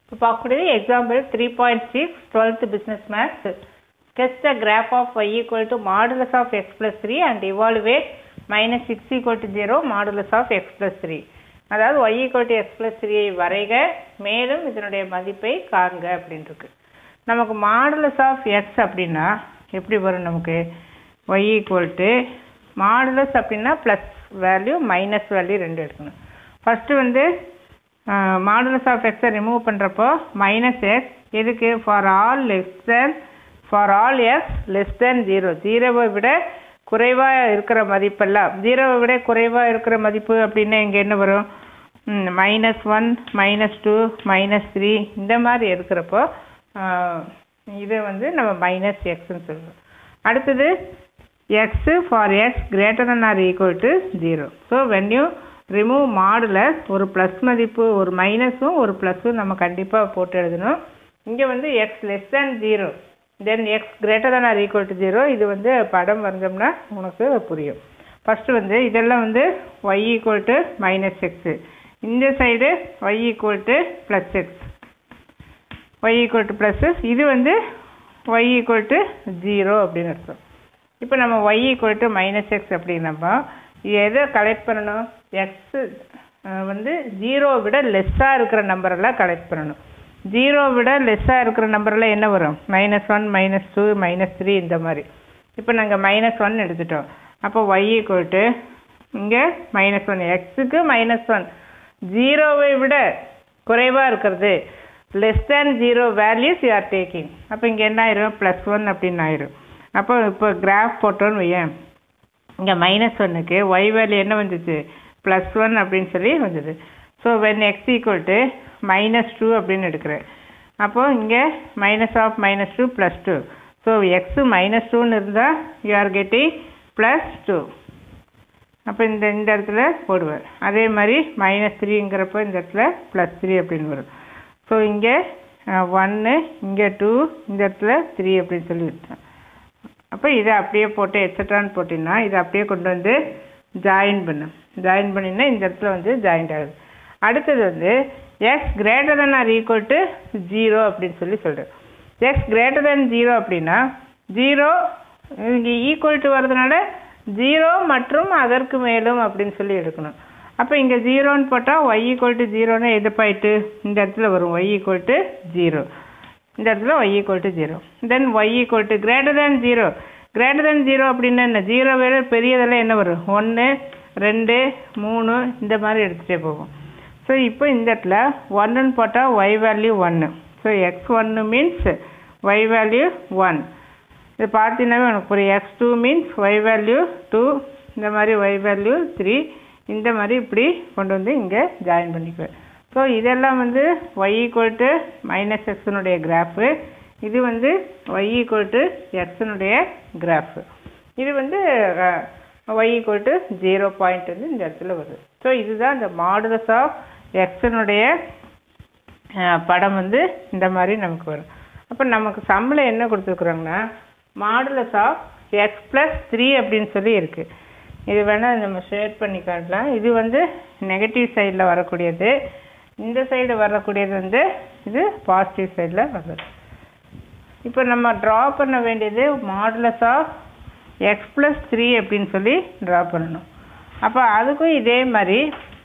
இப்போ பார்க்கக்கூடியது example three point six twelfth business maths sketch the graph of y equal to modulus of x plus 3 and evaluate minus 6 equal to 0 modulus of x plus 3 அதாவது y equal to x plus 3 ஐ வரைக மேலும் இதனுடைய மதிப்பை காண்க அப்படின்னு இருக்கு நமக்கு modulus of X அப்படின்னா எப்படி வரும் நமக்கு y equal to மாடுலஸ் அப்படின்னா ப்ளஸ் வேல்யூ மைனஸ் வேல்யூ ரெண்டு எடுக்கணும் ஃபஸ்ட்டு வந்து மாடுலஸ் ஆஃப் எக்ஸை ரிமூவ் பண்ணுறப்போ மைனஸ் எக்ஸ் எதுக்கு for all less than for all x less than zero ஜீரோவை விட குறைவாக இருக்கிற மதிப்பெல்லாம் ஜீரோவை விட குறைவாக இருக்கிற மதிப்பு அப்படின்னா இங்கே என்ன வரும் minus one minus two minus three இந்த மாதிரி இருக்கிறப்போ இதை வந்து நம்ம மைனஸ் எக்ஸ்ன்னு சொல்லுவோம் அடுத்தது x for x greater than or equal to zero so when you remove modulus ஒரு ப்ளஸ் மதிப்பு ஒரு மைனஸும் ஒரு ப்ளஸ்ஸும் நம்ம கண்டிப்பாக போட்டு எழுதணும் இங்கே வந்து x less than zero then x greater than or equal to zero இது வந்து படம் வரைஞ்சோம்னா உனக்கு புரியும் ஃபஸ்ட்டு வந்து இதெல்லாம் வந்து y equal to minus x இந்த side y equal to plus x y equal to plus இது வந்து ஒய் ஈக்குவல் டு ஜீரோ அப்படின்னு அர்த்தம் இப்போ நம்ம y equal to minus x அப்படின்னப்போ எதை கலெக்ட் பண்ணணும் எக்ஸு வந்து ஜீரோவை விட லெஸ்ஸாக இருக்கிற நம்பரெல்லாம் கலெக்ட் பண்ணணும் ஜீரோ விட லெஸ்ஸாக இருக்கிற நம்பரெல்லாம் என்ன வரும் minus one minus two minus three இந்த மாதிரி இப்போ நாங்கள் மைனஸ் ஒன் எடுத்துட்டோம் அப்போ ஒய் ஈக்குவல் டு இங்கே மைனஸ் ஒன் எக்ஸுக்கு மைனஸ் ஒன் ஜீரோவை விட குறைவாக இருக்கிறது less than zero values you are taking அப்போ இங்கே என்ன ஆயிரும் ப்ளஸ் ஒன் அப்படின்னு ஆயிரும் அப்போ இப்போ கிராஃப் போட்டோன்னு வையேன் இங்கே மைனஸ் ஒன்னுக்கு ஒய் வேல்யூ என்ன வந்துச்சு ப்ளஸ் ஒன் அப்படின்னு சொல்லி வந்தது so when x equal to minus two அப்படின்னு எடுக்கிறேன் அப்போது இங்கே minus of minus two plus two so x minus டூன்னு இருந்தால் you are getting plus two அப்போ இந்த இந்த இடத்துல போடுவேன் அதே மாதிரி மைனஸ் த்ரீங்கிறப்போ இந்த இடத்துல ப்ளஸ் த்ரீ அப்படின்னு வரும் ஸோ இங்கே ஒன்று இங்கே டூ இந்த இடத்துல த்ரீ அப்படின்னு சொல்லி விட்டேன் அப்போ இதை அப்படியே போட்டு எக்ஸட்ரான்னு போட்டிங்கன்னா இதை அப்படியே கொண்டு வந்து ஜாயின் பண்ணு ஜாயின் பண்ணினா இந்த இடத்துல வந்து ஜாயிண்ட் ஆகுது அடுத்தது வந்து x greater than or equal to zero அப்படின்னு சொல்லி சொல்கிறேன் எக்ஸ் கிரேட்டர் than ஜீரோ அப்படின்னா ஜீரோ இங்கே ஈக்குவல் டு வர்றதுனால ஜீரோ மற்றும் அதற்கு மேலும் அப்படின்னு சொல்லி எடுக்கணும் அப்போ இங்கே ஜீரோன்னு போட்டால் ஒய் ஈக்குவல் டு ஜீரோன்னு எதுப்பாயிட்டு இந்த இடத்துல வரும் ஒய் ஈக்குவல் டு ஜீரோ இந்த இடத்துல y equal to zero then y equal to greater than zero greater than zero அப்படின்னா என்ன ஜீரோ விட பெரியதெல்லாம் என்ன வரும் ஒன்று ரெண்டு மூணு இந்த மாதிரி எடுத்துகிட்டே போகும் ஸோ இப்போ இந்த இடத்துல ஒன்றுன்னு போட்டால் ஒய் வேல்யூ ஒன்று ஸோ எக்ஸ் ஒன்று மீன்ஸ் ஒய் வேல்யூ ஒன் இது பார்த்தீங்கன்னாவே உனக்கு புரியும் x two means y value two இந்த மாதிரி ஒய் வேல்யூ த்ரீ இந்த மாதிரி இப்படி கொண்டு வந்து இங்கே ஜாயின் பண்ணிக்குவேன் ஸோ இதெல்லாம் வந்து ஒய் ஈக்குவல் டு மைனஸ் எக்ஸனுடைய கிராஃபு இது வந்து ஒய் ஈக்குவல் டு எக்ஸனுடைய கிராஃபு இது வந்து y equal to zero point வந்து இந்த இடத்துல வருது ஸோ இதுதான் இந்த மாடுலஸ் ஆஃப் எக்ஸனுடைய படம் வந்து இந்த மாதிரி நமக்கு வரும் அப்போ நமக்கு சம்பளம் என்ன கொடுத்துருக்குறாங்கன்னா modulus of x plus three அப்படின்னு சொல்லி இருக்குது இது வேணால் நம்ம ஷேர் பண்ணி காட்டலாம் இது வந்து நெகட்டிவ் சைடில் வரக்கூடியது இந்த சைடு வரக்கூடியது வந்து இது பாசிட்டிவ் சைடில் வருது இப்போ நம்ம ட்ரா பண்ண வேண்டியது modulus of x plus three அப்படின்னு சொல்லி ட்ரா பண்ணணும் அப்போ அதுக்கும் இதே மாதிரி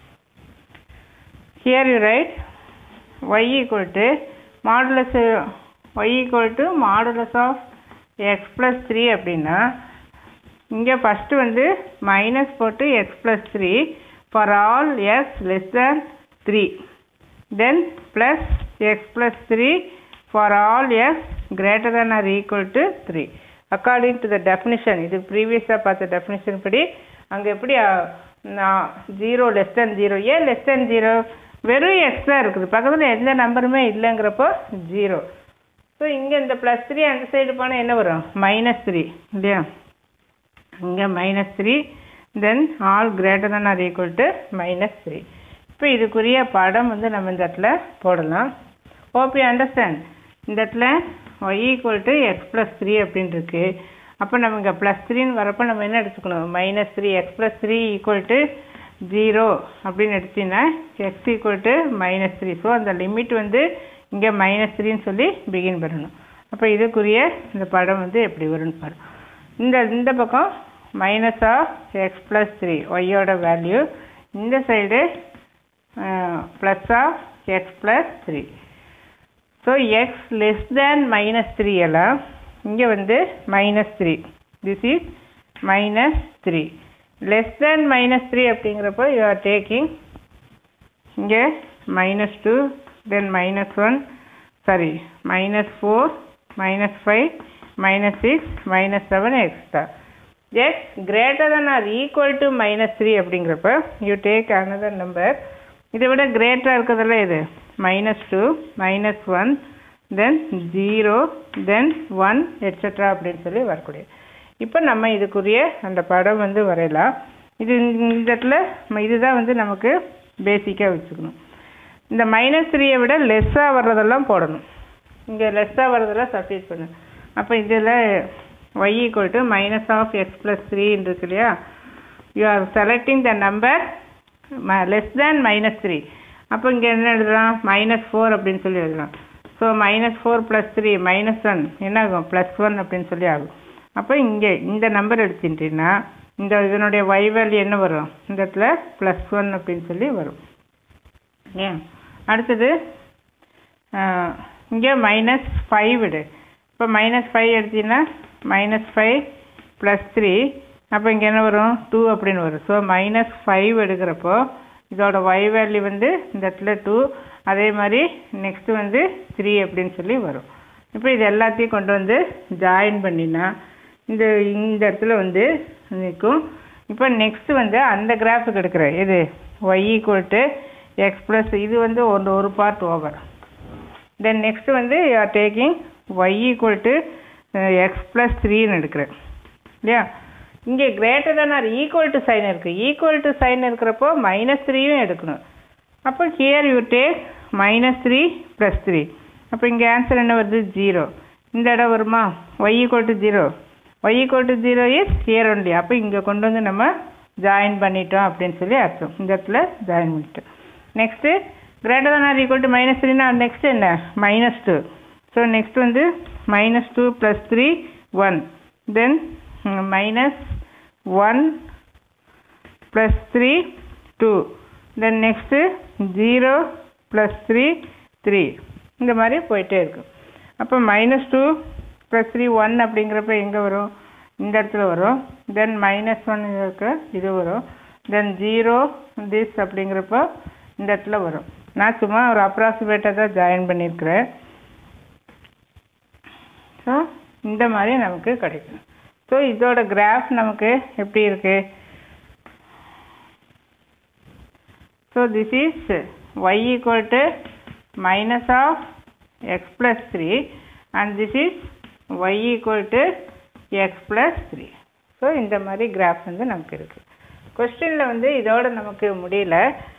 here you write y equal to modulus y equal to modulus of x plus three அப்படின்னா இங்கே ஃபஸ்ட்டு வந்து மைனஸ் போட்டு x plus three for all x less than three then plus x plus three for all x greater than or equal to three according to the definition இது ப்ரீவியஸாக பார்த்த definition படி அங்கே எப்படி நான் ஜீரோ லெஸ் தேன் ஜீரோ ஏன் less than zero வெறும் x தான் இருக்குது பக்கத்தில் எந்த நம்பருமே இல்லைங்கிறப்போ ஜீரோ ஸோ இங்கே இந்த ப்ளஸ் த்ரீ அந்த சைடு போனால் என்ன வரும் மைனஸ் த்ரீ இல்லையா இங்கே minus three then all greater than or equal to minus three இப்போ இதுக்குரிய படம் வந்து நம்ம இந்த இடத்துல போடலாம் ஓபி அண்டர்ஸ்டாண்ட் இந்த இடத்துல y equal to x plus three அப்படின்னு இருக்கு அப்போ நம்ம இங்கே ப்ளஸ் த்ரீன்னு வரப்போ நம்ம என்ன எடுத்துக்கணும் minus three x plus three equal to zero அப்படின்னு எடுத்தீங்கன்னா x equal to minus three so அந்த லிமிட் வந்து இங்கே மைனஸ் த்ரீன்னு சொல்லி பிகின் பண்ணணும் அப்போ இதுக்குரிய இந்த படம் வந்து எப்படி வரும்னு பாரு இந்த இந்த பக்கம் minus of x plus three ஒய்யோட வேல்யூ இந்த side plus of x plus three so x less than minus three எல்லாம் இங்கே வந்து minus three this is minus three less than minus three அப்படிங்கிறப்போ யூ ஆர் டேக்கிங் இங்கே minus two then minus one sorry minus four minus five minus six minus seven extra x greater than or equal to minus three அப்படிங்கிறப்ப you take another number இதை விட கிரேட்டராக இருக்கிறதுல இது minus two minus one then zero then one etcetera அப்படின்னு சொல்லி வரக்கூடிய இப்போ நம்ம இதுக்குரிய அந்த படம் வந்து வரையலாம் இது இந்த இடத்துல ம- இதுதான் வந்து நமக்கு பேசிக்காக வச்சுக்கணும் இந்த மைனஸ் த்ரீயை விட லெஸ்ஸாக வர்றதெல்லாம் போடணும் இங்கே லெஸ்ஸாக வர்றதெல்லாம் சப்ஸ்டிட் பண்ணு அப்போ இதில் y equal to minus of x plus த்ரீன்னு இருக்கு இல்லையா you are selecting the number less than minus three அப்போ இங்கே என்ன எழுதலாம் மைனஸ் ஃபோர் அப்படின்னு சொல்லி எழுதலாம் so minus four plus three minus one என்ன ஆகும் ப்ளஸ் ஒன் அப்படின்னு சொல்லி ஆகும் அப்போ இங்கே இந்த நம்பர் எடுத்துட்டீங்கன்னா இந்த இதனுடைய y வேல்யூ என்ன வரும் இந்த இடத்துல ப்ளஸ் ஒன் அப்படின்னு சொல்லி வரும் ஏன் அடுத்தது இங்கே மைனஸ் ஃபைவ் விடு இப்போ மைனஸ் ஃபைவ் எடுத்தீங்கன்னா மைனஸ் ஃபைவ் ப்ளஸ் த்ரீ அப்போ இங்கே என்ன வரும் டூ அப்படின்னு வரும் ஸோ மைனஸ் ஃபைவ் எடுக்கிறப்போ இதோட y வேல்யூ வந்து இந்த இடத்துல டூ அதே மாதிரி நெக்ஸ்ட்டு வந்து த்ரீ அப்படின்னு சொல்லி வரும் இப்போ இது எல்லாத்தையும் கொண்டு வந்து ஜாயின் பண்ணினா இந்த இந்த இடத்துல வந்து நிற்கும் இப்போ நெக்ஸ்ட்டு வந்து அந்த கிராஃபுக்கு எடுக்கிறேன் இது y equal to x plus இது வந்து ஒரு ஒரு பார்ட் ஓவர் தென் நெக்ஸ்ட் வந்து you are taking y equal to x plus த்ரீன்னு எடுக்கிறேன் இல்லையா இங்கே greater than or equal to sign இருக்குது ஈக்குவல் டு சைன் இருக்கிறப்போ மைனஸ் த்ரீயும் எடுக்கணும் அப்போ here you take minus three plus three அப்போ இங்கே ஆன்சர் என்ன வருது ஜீரோ இந்த இடம் வருமா y equal to zero y equal to zero is here only அப்போ இங்கே கொண்டு வந்து நம்ம ஜாயின் பண்ணிட்டோம் அப்படின்னு சொல்லி அர்த்தம் இந்த இடத்துல ஜாயின் பண்ணிட்டோம் next greater than or equal to minus த்ரீனா நெக்ஸ்ட் என்ன மைனஸ் டூ ஸோ நெக்ஸ்ட் வந்து minus two plus three one then minus one plus three two then next zero plus three three இந்த மாதிரி போயிட்டே இருக்கும் அப்போ minus two plus three one அப்படிங்கிறப்ப எங்கே வரும் இந்த இடத்துல வரும் தென் மைனஸ் ஒன் இருக்க இது வரும் தென் ஜீரோ திஸ் அப்படிங்கிறப்போ இந்த இடத்துல வரும் நான் சும்மா ஒரு அப்ராக்சிமேட்டாக தான் ஜாயின் பண்ணியிருக்கிறேன் ஸோ இந்த மாதிரி நமக்கு கிடைக்கும் ஸோ இதோட கிராஃப் நமக்கு எப்படி இருக்கு so this is y equal to minus of x plus three and this is y equal to x plus three so இந்த மாதிரி கிராஃப் வந்து நமக்கு இருக்குது கொஸ்டினில் வந்து இதோட நமக்கு முடியல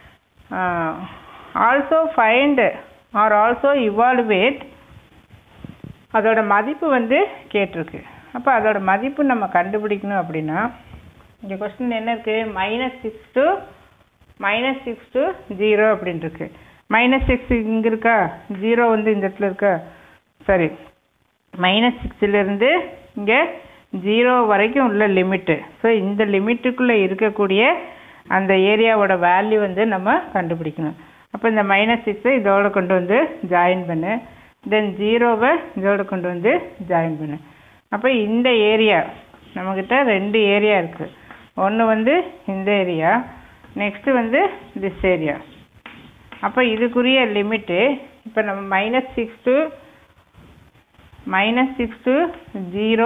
also find or also evaluate அதோட மதிப்பு வந்து கேட்டிருக்கு அப்போ அதோட மதிப்பு நம்ம கண்டுபிடிக்கணும் அப்படின்னா இங்கே கொஸ்டின் என்ன இருக்குது minus six to minus six to zero அப்படின்னு இருக்கு மைனஸ் சிக்ஸ் இங்கே இருக்கா ஜீரோ வந்து இந்த இடத்துல இருக்கா சரி மைனஸ் சிக்ஸ்லேருந்து இங்கே ஜீரோ வரைக்கும் உள்ள லிமிட்டு ஸோ இந்த லிமிட்டுக்குள்ளே இருக்கக்கூடிய அந்த ஏரியாவோட வேல்யூ வந்து நம்ம கண்டுபிடிக்கணும் அப்போ இந்த மைனஸ் சிக்ஸை இதோட கொண்டு வந்து ஜாயின் பண்ணு தென் ஜீரோவை இதோட கொண்டு வந்து ஜாயின் பண்ணு அப்போ இந்த ஏரியா நம்மக்கிட்ட ரெண்டு ஏரியா இருக்குது ஒன்று வந்து இந்த ஏரியா நெக்ஸ்ட்டு வந்து திஸ் ஏரியா அப்போ இதுக்குரிய லிமிட்டு இப்போ நம்ம minus six to minus six to zero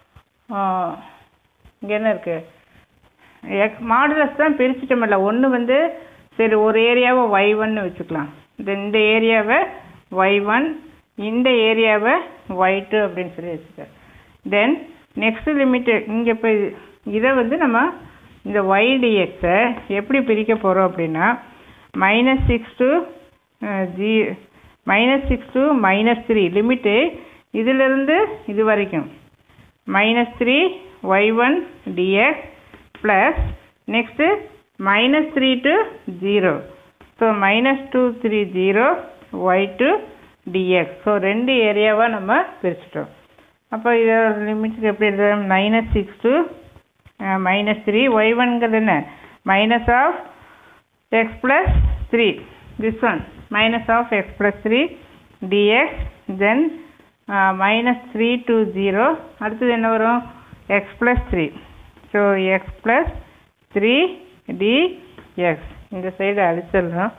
இங்கே என்ன இருக்குது எக் மாடுலஸ் தான் பிரிச்சுட்டோமில்ல ஒன்று வந்து சரி ஒரு ஏரியாவை ஒய் ஒன்னு வச்சுக்கலாம் இந்த இந்த ஏரியாவை ஒய் ஒன் இந்த ஏரியாவை ஒய் டூ அப்படின்னு சொல்லி வச்சுக்க தென் நெக்ஸ்ட் லிமிட்டு இங்கே இப்போ இதை வந்து நம்ம இந்த ஒய் டிஎக்ஸை எப்படி பிரிக்க போகிறோம் அப்படின்னா மைனஸ் சிக்ஸ் டு ஜி minus six to minus three limit இதிலிருந்து இது வரைக்கும் minus three y one dx plus next minus three to zero so minus two three zero y two dx so ரெண்டு ஏரியாவாக நம்ம பிரிச்சிட்டோம் அப்போ இதோட லிமிட் எப்படி எழுதுறோம் minus six to minus three y ஒன்ங்கிறது என்ன minus of x plus three this one minus of x plus three dx then minus three to zero அடுத்தது என்ன வரும் x plus three so x plus three dx இந்த side அழிச்சிடலாம்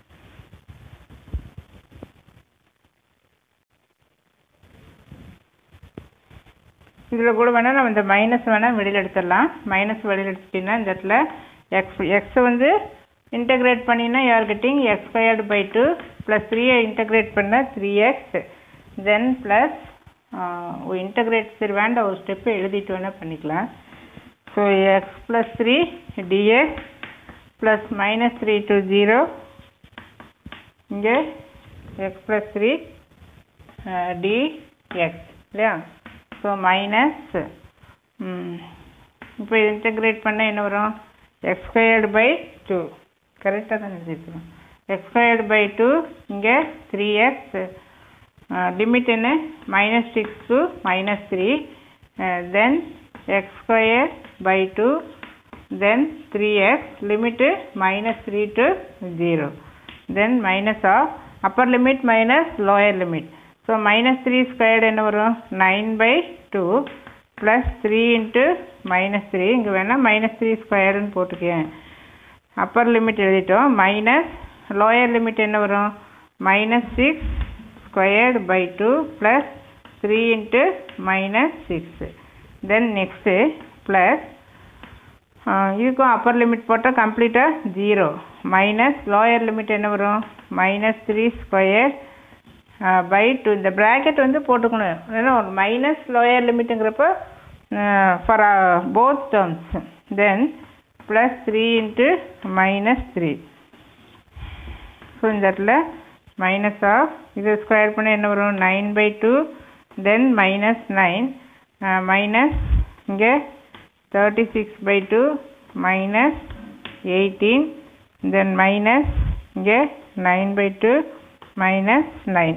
இதில் கூட வேணால் நம்ம இந்த மைனஸ் வேணால் வெளியில் எடுத்துடலாம் மைனஸ் வெளியில் எடுத்துட்டிங்கன்னா இந்த இடத்துல எக்ஸ் எக்ஸை வந்து இன்டகிரேட் பண்ணினா you're getting x squared by two plus த்ரீயை இன்டகிரேட் பண்ண three x then plus integrate சரி வேண்டாம் ஒரு ஸ்டெப்பு எழுதிட்டு வேணால் பண்ணிக்கலாம் so x plus three dx plus minus three to zero இங்கே எக்ஸ் ப்ளஸ் த்ரீ டிஎக்ஸ் இல்லையா ஸோ மைனஸ் இப்போ இன்டகிரேட் பண்ண என்ன வரும் எக்ஸ் ஸ்கொயர்டு பை டூ கரெக்டாக தான் எழுதிருக்கணும் எக்ஸ் ஸ்கொயர்டு பை டூ இங்கே த்ரீ எக்ஸ் லிமிட் என்ன minus six to minus three then X square by two then three x limit minus three to zero then minus of upper limit minus lower limit so minus three squared என்ன வரும் nine by two plus three into minus three இங்கே வேணால் minus three ஸ்கொயர்டுன்னு போட்டுக்கேன் upper limit எழுதிட்டோம் minus lower limit என்ன வரும் minus six squared by two plus three into minus six then next plus இதுக்கும் அப்பர் லிமிட் போட்டால் கம்ப்ளீட்டாக ஜீரோ மைனஸ் லோயர் லிமிட் என்ன வரும் minus three square by two இந்த ப்ராக்கெட் வந்து போட்டுக்கணும் ஏன்னா ஒரு மைனஸ் லோயர் லிமிட்டுங்கிறப்ப for both terms then plus three into minus three so இந்த இடத்துல மைனஸ் ஆஃப் இது ஸ்கொயர் பண்ண என்ன வரும் nine by two then minus nine minus இங்கே thirty six by two minus eighteen then minus இங்கே nine by two minus nine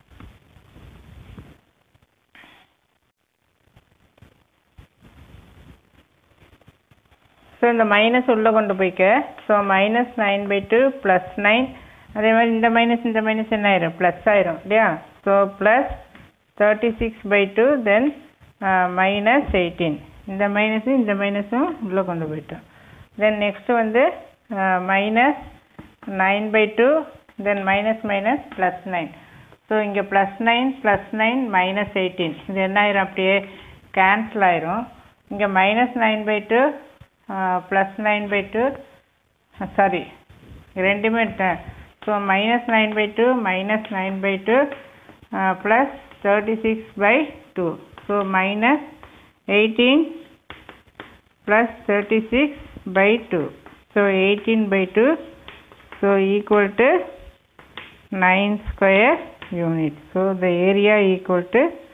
so இந்த minus உள்ளே கொண்டு போய்க்க so minus nine by two plus nine அதே மாதிரி இந்த மைனஸ் இந்த மைனஸ் என்ன ஆயிரும் ப்ளஸ் ஆயிரும் இல்லையா so plus thirty six by two then minus eighteen இந்த மைனஸும் இந்த மைனஸும் உள்ளே கொண்டு போயிட்டோம் தென் நெக்ஸ்ட்டு வந்து minus nine by two then minus minus plus nine so இங்கே plus nine plus nine minus eighteen இது என்ன ஆயிரும் அப்படியே கேன்சல் ஆயிரும் இங்கே minus nine by two plus nine by two sorry ரெண்டுமே so minus nine by two minus nine by two plus thirty six by two so minus eighteen plus thirty six by two so eighteen by two so equal to 9 square unit. So the area equal to